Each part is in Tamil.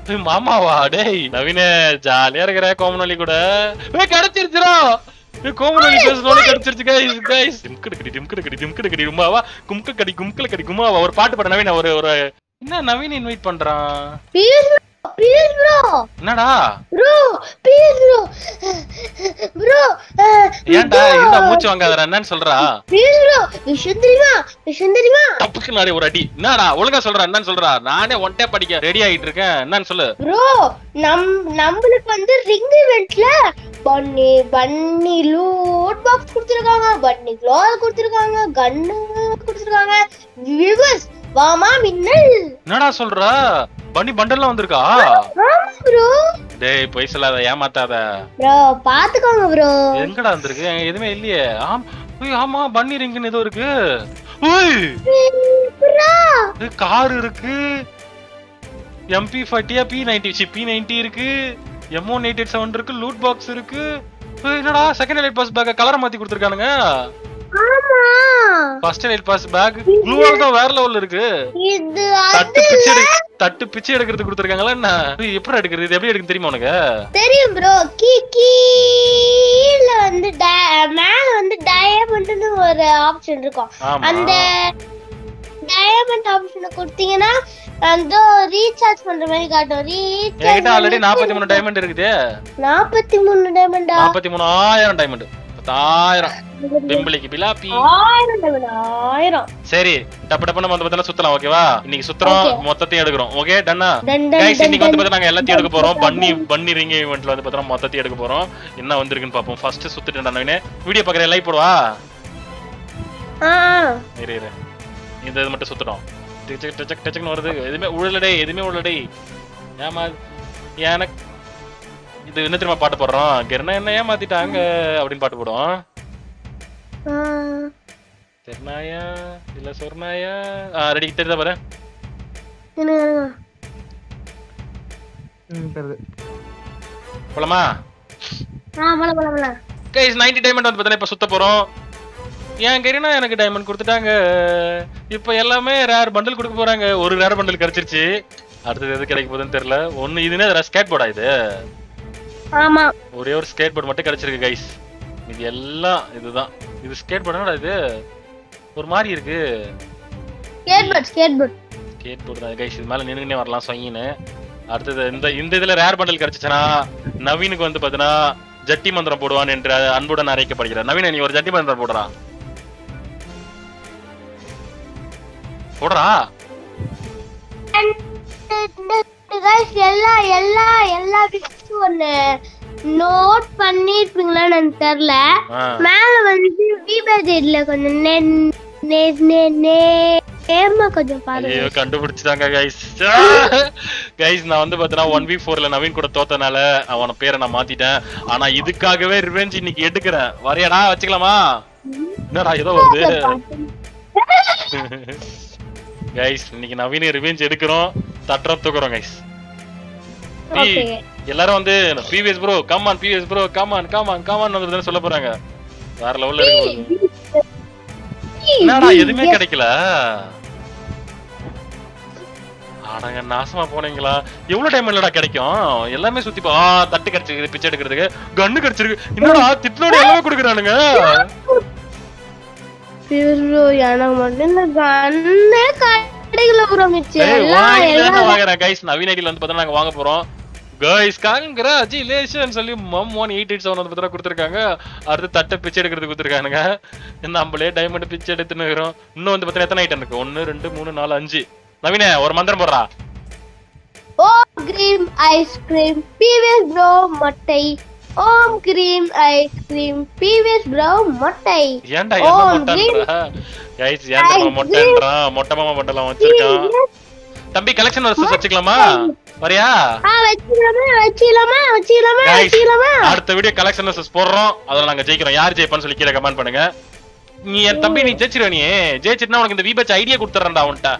ஏய், மாமாவா டேய் நவீன ஜாலியா இருக்கிற கோமனொலி கூட ஏய் கிடைச்சிருச்சுடா ஏய் கோமனொலி பேசணும் கிடைச்சிருச்சு கைஸ் கைஸ் டிம்கடு கடி டிம்கடு கடி டிம்கடு கடி உமாவா கும்க கடி கும்கல கடி குமாவா ஒரு பாட்டு பாட நவீன ஒரு ஒரு என்ன நவீன் இன்வைட் பண்றான் ப்ளீஸ் ப்ளீஸ் ப்ரோ என்னடா ப்ரோ ப்ளீஸ் ப்ரோ ப்ரோ ஏன்டா இந்த மூச்சு வாங்காதடா என்னன்னு சொல்றா ப்ளீஸ் ப்ரோ விஷயம் தெரியுமா விஷயம் தெரியுமா தப்புக்கு நாடி ஒரு அடி என்னடா ஒழுங்கா சொல்றா என்னன்னு சொல்றா நானே ஒன்டே படிக்க ரெடி ஆயிட்டு இருக்கேன் என்னன்னு சொல்லு ப்ரோ நம் நம்மளுக்கு வந்து ரிங் இவெண்ட்ல பன்னி பன்னி லூட் பாக்ஸ் கொடுத்துருக்காங்க பன்னி க்ளோஸ் கொடுத்துருக்காங்க கன்னு கொடுத்துருக்காங்க விவர்ஸ் வாமா மின்னல் என்னடா சொல்ற பண்ணி பண்டல்லாம் வந்திருக்கா ஆமா ப்ரோ டேய் பொய் சொல்லாத ஏமாத்தாத ப்ரோ பாத்துக்கோங்க ப்ரோ எங்கடா வந்திருக்கு எங்க எதுவுமே இல்லையே ஆம் ஓய் ஆமா பன்னி ரிங்குன்னு ஏதோ இருக்கு ஓய் ப்ரோ கார் இருக்கு எம்பி ஃபார்ட்டியா பி நைன்டி பி நைன்டி இருக்கு M one eight eight seven இருக்கு லூட் பாக்ஸ் இருக்கு ஏய், என்னடா செகண்ட் லைட் பாஸ் பேக் கலரை மாத்தி கொடுத்துருக்கானுங்க ஆமா ஃபர்ஸ்ட் லைட் பாஸ் பேக் ப்ளூவால் தான் வேற லெவல்ல இருக்கு இது தட்டு அது பிச்சை எடு தட்டு பிச்சை எடுக்கிறது கொடுத்துருக்காங்களா என்ன ஏய், எப்படி எடுக்கிறது இது எப்படி எடுக்குன்னு தெரியுமா உனக்கு தெரியும் ப்ரோ கீ கீழ வந்து di- மேல வந்து டயமண்ட்னு ஒரு ஆப்ஷன் இருக்கும் ஆமா அந்த டயமண்ட் ஆப்ஷனை கொடுத்தீங்கன்னா அந்த ரீசார்ஜ் பண்ற மாதிரி காட்டும் என்கிட்ட ஆல்ரெடி ரீசார்ஜ் நாற்பத்தி மூணு டைமண்ட் இருக்குது நாற்பத்தி மூணு டைமண்டா நாற்பத்தி மூணாயிரம் டைமண்ட் பத்தாயிரம் பெம்பிளிக்கு பிலாப்பி ஆயிரம் டைமண்ட் ஆயிரம் சரி டப்பு டப்பு நம்ம வந்து பார்த்தா சுத்தலாம் ஓகேவா இன்னைக்கு சுத்துறோம் மொத்தத்தையும் எடுக்கிறோம் ஓகே டன்னா டன் டன் கைஸ் டன் இன்னைக்கு வந்து டன். பார்த்தா நாங்க எல்லாத்தையும் எடுக்க போறோம் பண்ணி பண்ணி ரிங் ஈவெண்ட்ல வந்து பார்த்தா மொத்தத்தையும் எடுக்க போறோம் என்ன வந்திருக்குன்னு பார்ப்போம் ஃபர்ஸ்ட் சுத்திட்டு நவீனே வீடியோ பார்க்குற லைக் போடுவா ஆ இரு இரு இந்த இது மட்டும் சுத்தணும் டச்சக் டச்சக் டச்சக்னு வருது எதுவுமே உழலடே எதுவுமே உழலடே ஏமா எனக்கு இது என்ன தெரியுமா பாட்டு போடுறோம் கெர்னா என்ன ஏமாத்திட்டாங்க அப்படின்னு பாட்டு போடுவோம் ஆ. தெர்னாயா இல்ல சொர்னாயா ரெடி தெரியுதா பாரு இருங்க, இருங்க. ம் தெரியுது போலாமா ஆ மலை மலை மலை கைஸ் 90 டைமண்ட் வந்து பார்த்தா இப்ப சுத்த போறோம் ஏன் கரீனா எனக்கு டைமண்ட் கொடுத்துட்டாங்க இப்ப எல்லாமே ரேர் பண்டில் கொடுக்க போறாங்க ஒரு ரேர் பண்டில் கிடைச்சிருச்சு அடுத்தது எது கிடைக்க போகுதுன்னு தெரியல ஒன்னு இது என்ன ஸ்கேட் போர்டா இது ஆமா ஒரே ஒரு ஸ்கேட் போர்டு மட்டும் கிடைச்சிருக்கு கைஸ் இது எல்லாம் இதுதான் இது ஸ்கேட் போர்டு என்னடா இது ஒரு மாதிரி இருக்கு ஸ்கேட்போர்ட் ஸ்கேட்போர்ட் ஸ்கேட் போர்டு தான் கைஸ் இது மேல நின்னுனே வரலாம் சொயின்னு அடுத்தது இந்த இந்த இதுல ரேர் பண்டில் கிடைச்சிச்சுன்னா நவீனுக்கு வந்து பாத்தீங்கன்னா ஜட்டி மந்திரம் போடுவான் என்று அன்புடன் அழைக்கப்படுகிறார் நவீன நீ ஒரு ஜட்டி மந்திரம் போடுறா போடுறா guys எல்லா எல்லா எல்லா விஷயம் ஒண்ணு நோட் பண்ணிருப்பீங்களான்னு எனக்கு தெரியல ஆ. மேல வந்து விபஜெட்ல கொஞ்சம் நே நே நே நேர்மா கொஞ்சம் பாருங்க ஐயோ கண்டுபிடிச்சிட்டாங்க கைஸ் கைஸ் நான் வந்து பாத்தீங்கன்னா ஒன் வி ஃபோர்ல நவீன் கூட தோத்தனால அவன பேரை நான் மாத்திட்டேன் ஆனா இதுக்காகவே ரிவெஞ்ச் இன்னைக்கு எடுக்கிறேன் வரையடா வச்சுக்கலாமா என்னடா ஏதோ வருது கைஸ் இன்னைக்கு நவீன ரிவெஞ்ச் எடுக்கிறோம் தட்டுறோம் தூக்குறோம் கைஸ் Okay. எல்லாரும் வந்து PVS bro come on PVS bro come on come on come on வந்து சொல்ல போறாங்க வேற லெவல்ல இருக்கு என்னடா எதுவுமே கிடைக்கல ஆனாங்க நாசமா போனீங்களா எவ்வளவு டைம் இல்லடா கிடைக்கும் எல்லாமே சுத்தி பா- ஆ தட்டு கிடைச்சிருக்கு பிச்சை எடுக்கிறதுக்கு கன்னு கிடைச்சிருக்கு என்னடா திட்லோட எல்லாமே கொடுக்குறானுங்க bro, எனக்கு மட்டும் இந்த கண்ணே கிடைக்கல ப்ரோ மிச்சம் ஏய், எல்லாம் வாங்கி எல்லாம் தானே வாங்குறேன் கைஸ் நவீன ஐடியில் வந்து பார்த்தா நாங்க வாங்க போறோம் கைஸ் கங்க்ராச்சுலேஷன் சொல்லி மம் ஒன் எயிட் எயிட் செவன் வந்து பார்த்தா கொடுத்துருக்காங்க அடுத்து தட்டை பிச்சை எடுக்கிறது கொடுத்துருக்கானுங்க நம்மளே டைமண்ட் பிச்சை எடுத்துன்னு இருக்கிறோம் இன்னும் வந்து பார்த்தா எத்தனை ஐட்டம் இருக்கு ஒன்னு ரெண்டு மூணு நாலு அஞ்சு நவீன ஒரு மந்திரம் போடுறா Om cream ice cream PVS bro மொட்டை Om cream ice cream PVS bro மொட்டை ஏன்டா ஓ, என்ன மொட்டைன்றா கைஸ் ஏன் தெரியுமா மொட்டைன்றான் மொட்டை மாமா மொட்டைலாம் வச்சிருக்கான் தம்பி கலெக்ஷன் வர்சஸ் வச்சுக்கலாமா வரியா ஆ வச்சுக்கலாமா வச்சுக்கலாமா வச்சுக்கலாமா Guys, வச்சுக்கலாமா அடுத்த வீடியோ கலெக்ஷன் வர்சஸ் போடுறோம் அதுல நாங்க ஜெயிக்கிறோம் யார் ஜெயிப்பான்னு சொல்லி கீழே கமெண்ட் பண்ணுங்க நீ என் தம்பி நீ ஜெயிச்சிருவ நீ ஜெயிச்சிட்டுனா உனக்கு இந்த வீபச் ஐடியா கொடுத்துறேன்டா அவன்கிட்ட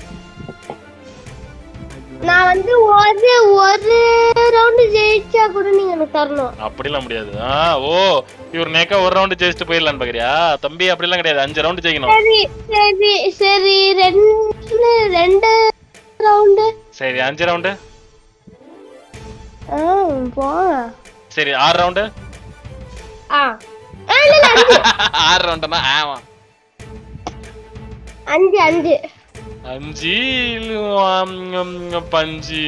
நான் வந்து ஒரு ஒரு ரவுண்ட் ஜெயிச்சா கூட நீங்க எனக்கு தரணும் அப்படிலாம் முடியாது ஆ ஓ இவர் நேக்கா ஒரு ரவுண்ட் ஜெயிச்சுட்டு போயிடலான்னு பாக்குறியா தம்பி அப்படிலாம் கிடையாது அஞ்சு ரவுண்ட் ஜெயிக்கணும் சரி சரி சரி ரெண்டு ரெண்டு ரவுண்டு சரி அஞ்சு ரவுண்டு ஆ, போங்க சரி ஆறு ரவுண்டு ஆ ஆ, இல்ல, இல்ல, அஞ்சு ஆறு ரவுண்டுனா ஆமா அஞ்சு அஞ்சு அஞ்சு ஆம், ஆம், பஞ்சு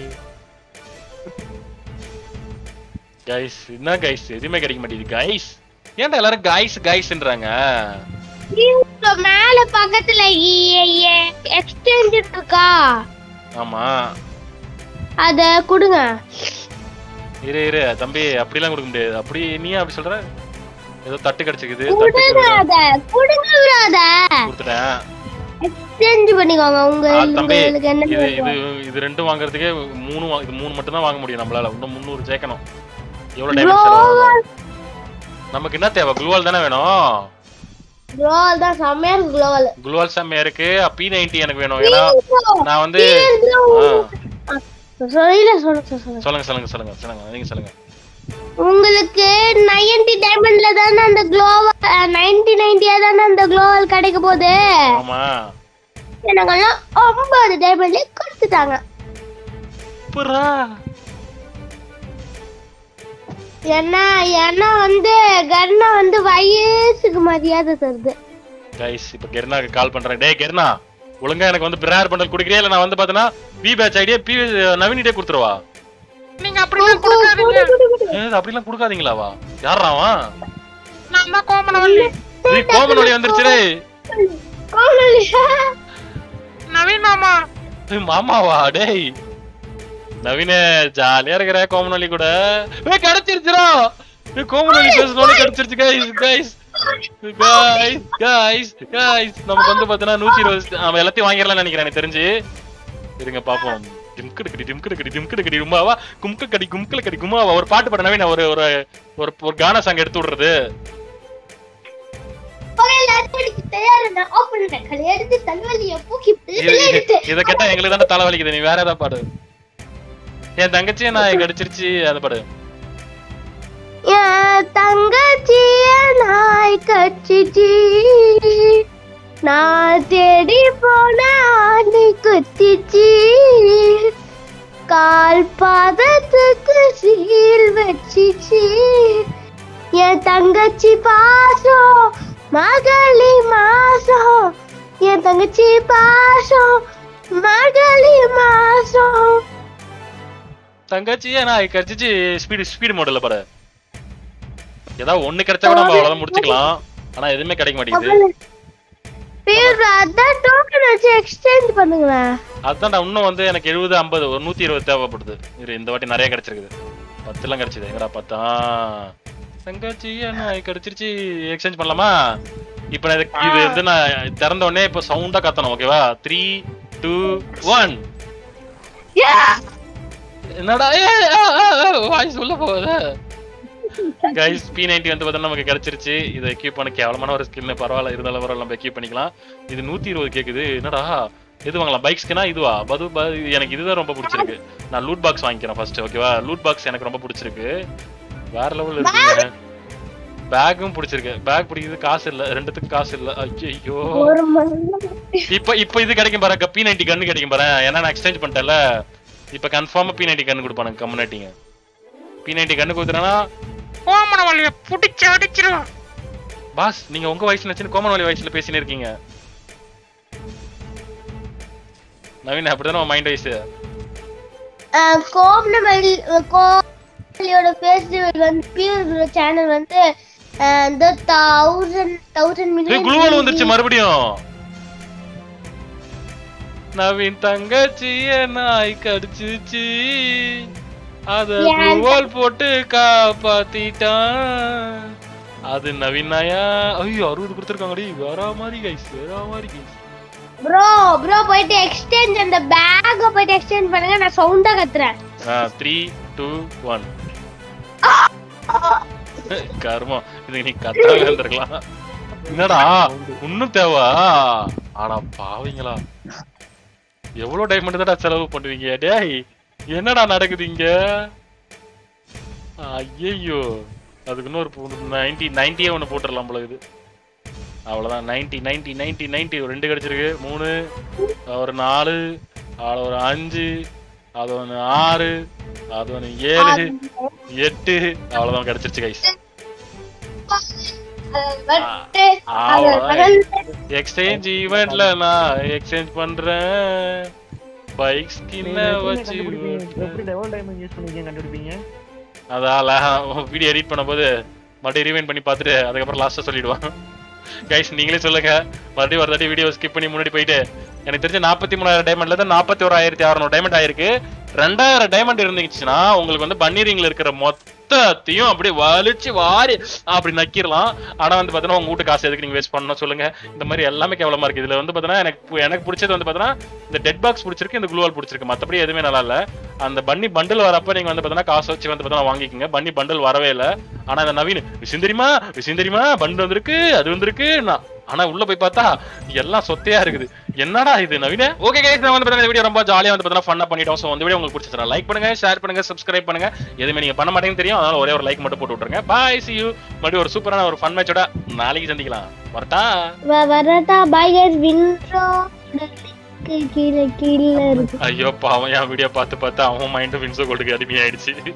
கைஸ் என்ன கைஸ் எதுவுமே கிடைக்க மாட்டேங்குது கைஸ் ஏன்டா எல்லாரும் கைஸ் கைஸ்ன்றாங்க இங்க மேல பக்கத்துல எக்ஸ்டெண்ட் இருக்கா ஆமா அத கொடுங்க இரு இரு தம்பி அப்படிலாம் கொடுக்க முடியாது அப்படி நீ அப்படி சொல்ற ஏதோ தட்டு கிடைச்சிக்குது தட்டு கொடுங்க அத கொடுங்க bro அத கொடுத்துட்டேன் எக்ஸ்சேஞ்ச் பண்ணிக்கோங்க உங்க ஆ, தம்பி உங்களுக்கு என்ன இது இது இது ரெண்டும் வாங்குறதுக்கே மூணு வா- இது மூணு மட்டும் தான் வாங்க முடியும் நம்மளால இன்னும் முந்நூறு சேர்க்கணும் எவ்வளவு டைம் செலவாகும் நமக்கு என்ன தேவை குளுவால் தானே வேணும் குளோவல் தான் செம்மையா இருக்கு குளோவல் குளுவால் செம்மையா இருக்கு பி நைன்டி எனக்கு வேணும் ஏன்னா நான் வந்து ஆ, சொல்ல சொல்ல சொல்ல சொல்லுங்க சொல்லுங்க சொல்லுங்க சொல்லுங்க நீங்க சொல்லுங்க உங்களுக்கு நைன்டி டைமண்ட்ல தானே அந்த குளோவல் நைன்டி நைன்டியா தானே அந்த குளோவல் கிடைக்க போகுது ஆமா எனக்கெல்லாம் ஒன்பது டைமண்ட்ல கொடுத்துட்டாங்க புறா ஏன்னா ஏன்னா வந்து கர்ணா வந்து வயசுக்கு மரியாதை தருது கைஸ் இப்ப கெர்னாக்கு கால் பண்றேன் டேய் கெர்னா ஒழுங்கா எனக்கு வந்து பிரேயர் பண்டல் குடிக்கிறியா இல்ல நான் வந்து பாத்தனா பி பேட்ச் ஐடியா பி நவீனிட்டே கொடுத்துருவா நீங்க அப்படிலாம் கொடுக்காதீங்க ஏய், அப்படிலாம் கொடுக்காதீங்களாவா யாரா அவன் நான் தான் கோமலவல்லி டேய், கோமன் வழி வந்துருச்சு டேய். நவீன் மாமா டேய், மாமாவா டேய் நவீன ஜாலியா இருக்கிற கோமனொலி கூட ஏய் கிடைச்சிருச்சுடா ஏய் கோமனொலி பேசணும்னு கிடைச்சிருச்சு guys guys guys guys guys நமக்கு வந்து பார்த்தீங்கன்னா நூத்தி இருபது அவன் எல்லாத்தையும் வாங்கிடலாம்னு நினைக்கிறேன் எனக்கு தெரிஞ்சு இருங்க பாப்போம் டிம்கு கடி டிம்கு கடி டிம்கு கடி கும்மாவா கும்கு கடி கும்குல கடி கும்மாவா ஒரு பாட்டு பாட நவீன ஒரு ஒரு ஒரு ஒரு கானா சாங் எடுத்து விடுறது இது- இது- இத கேட்டா எங்களுக்கு தானே தலை வலிக்குது நீ வேற ஏதாவது பாடு என் தங்கச்சியை நான் கடிச்சிருச்சு அதை பாடு என் தங்கச்சிய நாய் கச்சிச்சு நான் தேடி போன ஆணி குத்திச்சு கால் பாதத்துக்கு சீல் வச்சிச்சு என் தங்கச்சி பாசம் மகளி மாசம் என் தங்கச்சி பாசம் மகளி மாசம் தங்கச்சியை நான் கடிச்சிச்சு ஸ்பீடு ஸ்பீடு மாடல்ல பாடு ஏதாவது ஒண்ணு கிடைச்சா கூட நம்ம அவ்வளவுதான் முடிச்சுக்கலாம் ஆனா எதுவுமே கிடைக்க மாட்டேங்குது பேர் அதான் டோக்கன் வச்சு எக்ஸ்சேஞ்ச் பண்ணுங்களேன் அதான்டா இன்னும் வந்து எனக்கு எழுபது ஐம்பது ஒரு நூத்தி இருபது தேவைப்படுது இரு இந்த வாட்டி நிறைய கிடைச்சிருக்குது பத்து எல்லாம் கிடைச்சது எங்கடா பத்தா தங்கச்சி என்ன கிடைச்சிருச்சு எக்ஸ்சேஞ்ச் பண்ணலாமா இப்ப நான் இதுக்கு- இது வந்து நான் திறந்த உடனே இப்ப சவுண்டா கத்தணும் ஓகேவா த்ரீ டூ ஒன் என்னடா வாய்ஸ் உள்ள போகுது கைஸ் பி நைன்டி வந்து பார்த்தா நமக்கு கிடைச்சிருச்சு இதை எக்யூப் பண்ண கேவலமான ஒரு ஸ்கில் பரவாயில்ல இருந்தாலும் பரவாயில்ல நம்ம எக்யூப் பண்ணிக்கலாம் இது நூத்தி இருபது கேக்குது என்னடா எது வாங்கலாம் பைக்ஸ்க்குனா இதுவா பது ப- எனக்கு இதுதான் ரொம்ப பிடிச்சிருக்கு நான் லூட் பாக்ஸ் வாங்கிக்கிறேன் ஃபர்ஸ்ட் ஓகேவா லூட் பாக்ஸ் எனக்கு ரொம்ப பிடிச்சிருக்கு வேற லெவல் இருக்குங்க பேக்கும் பிடிச்சிருக்கு பேக் பிடிக்குது காசு இல்ல ரெண்டுத்துக்கும் காசு இல்ல ஐயோ ஒரு மணி இப்ப இப்ப இது கிடைக்கும் பாரு பி நைன்டி கன்னு கிடைக்கும் பாரு ஏன்னா நான் எக்ஸ்சேஞ்ச் பண்ணிட்டேன்ல இப்ப கன்ஃபார்மா பி நைன்டி கன்னு கொடுப்பானுங்க கம்யூனிட்டிங்க பி நைன்டி கன்னு கொடுத்துட்டேன்னா கோமலவல்லிய புடிச்சு அடிச்சிருவேன் பாஸ் நீங்க உங்க வயசுல வச்சு கோமன்வெளி வயசுல பேசினு இருக்கீங்க நவீன் அப்படிதானே மைண்ட் வயசு கோம்னமல் கோமலியோட ஃபெஸ்டிவல் வந்து பியூர் சேனல் வந்து அஹ், இந்த தௌசண்ட் தௌசண்ட் ஏய் குளுவால் மில்லியன் வந்துருச்சு மறுபடியும் நவீன் தங்கச்சிய நாய் கடிச்சிச்சு அத ஏன் குளுவால் போட்டு காப்பாத்திட்டான் அது நவீன் நாயா ஐயோ அறுபது கொடுத்துருக்காங்கடி வேற மாதிரி கைஸ் வேற மாதிரி கைஸ் ப்ரோ ப்ரோ போயிட்டு எக்ஸ்சேஞ்ச் அந்த பேக்க போயிட்டு எக்ஸ்சேஞ்ச் பண்ணுங்க நான் சவுண்டா கத்துறேன் த்ரீ டூ ஒன் கர்மம் இது நீ கத்தால இருந்திருக்கலாம் என்னடா இன்னும் தேவா ஆனா பாவீங்களா எவ்வளவு டைமண்ட் தான்டா செலவு பண்ணுவீங்க டேய் என்னடா நடக்குது இங்க ஐயோ அதுக்கு இன்னொரு நைன்டி நைன்டியே ஒன்று போட்டுடலாம் போல இது அவ்வளவுதான் நைன்டி நைன்டி நைன்டி நைன்டி ரெண்டு கிடைச்சிருக்கு மூணு ஒரு நாலு அவ்வளோ ஒரு அஞ்சு அது ஒண்ணு ஆறு அது ஒண்ணு ஏழு எட்டு அவ்வளவுதான் கிடைச்சிருச்சு கைஸ் வெட்டு அவ்வளவுதான் எக்ஸ்சேஞ்ச் ஈவெண்ட்ல நான் எக்ஸ்சேஞ்ச் பண்றேன் பைக் ஸ்கின்ன வச்சு எப்படி டெவல் டைமண்ட் யூஸ் பண்ணி கண்டுபிடிப்பீங்க அதால வீடியோ எடிட் பண்ணும்போது மறுபடியும் ரிவைன் பண்ணி பார்த்துட்டு அதுக்கப்புறம் லாஸ்டா சொல்லிடுவான் கைஸ் நீங்களே சொல்லுங்க மறுபடியும் ஒரு தாட்டி வீடியோ ஸ்கிப் பண்ணி முன்னாடி போயிட்டு எனக்கு தெரிஞ்ச நாற்பத்தி மூணாயிரம் டைமண்ட்ல இருந்து நாற்பத்தி ஓராயிரத்தி அறுநூறு டைமண்ட் ஆயிருக்கு ரெண்டாயிரம் டைமண்ட் இருந்துச்சுன்னா உங்களுக்கு வந்து பன்னீரிங்ல இருக்கிற மொத்தத்தையும் அப்படியே வலிச்சு வாரி அப்படி நக்கிடலாம் ஆனா வந்து பாத்தீங்கன்னா உங்க வீட்டு காசு எதுக்கு நீங்க வேஸ்ட் பண்ணணும் சொல்லுங்க இந்த மாதிரி எல்லாமே கேவலமா இருக்கு இதுல வந்து பாத்தீங்கன்னா எனக்கு பு- எனக்கு பிடிச்சது வந்து பாத்தீங்கன்னா இந்த டெட் பாக்ஸ் பிடிச்சிருக்கு இந்த குளூவால் பிடிச்சிருக்கு மத்தபடி எதுவுமே நல்லா இல்ல அந்த பன்னி பண்டில் வரப்ப நீங்க வந்து பாத்தீங்கன்னா காசு வச்சு வந்து பாத்தீங்கன்னா வாங்கிக்கோங்க பன்னி பண்டில் வரவே இல்ல ஆனா இந்த நவீன் விஷயம் தெரியுமா விஷயம் தெரியுமா பண்டு வந்திருக்கு அது வந்திருக்கு நான் ஆனா உள்ள போய் பார்த்தா எல்லாம் சொத்தையா இருக்குது என்னடா இது நவீன ஓகே கைஸ் நான் வந்து பாத்தீங்கன்னா இந்த வீடியோ ரொம்ப ஜாலியா வந்து பாத்தீங்கன்னா ஃபன்னா பண்ணிட்டோம் சோ இந்த வீடியோ உங்களுக்கு பிடிச்சிருந்தா லைக் பண்ணுங்க ஷேர் பண்ணுங்க சப்ஸ்கிரைப் பண்ணுங்க எதுவுமே நீங்க பண்ண மாட்டேங்குன்னு தெரியும் அதனால ஒரே ஒரு லைக் மட்டும் போட்டு விட்டுருங்க பாய் see you மறுபடியும் ஒரு சூப்பரான ஒரு ஃபன் மேட்சோட நாளைக்கு சந்திக்கலாம் வரட்டா வரதா பாய் கைஸ் வின்ட்ரோ கீழே கீழே இருக்கு ஐயோ பாவம் என் வீடியோ பார்த்து பார்த்து அவன் மைண்டும் வின்சோ கோல்டுக்கு அடிமையாயிடுச்சு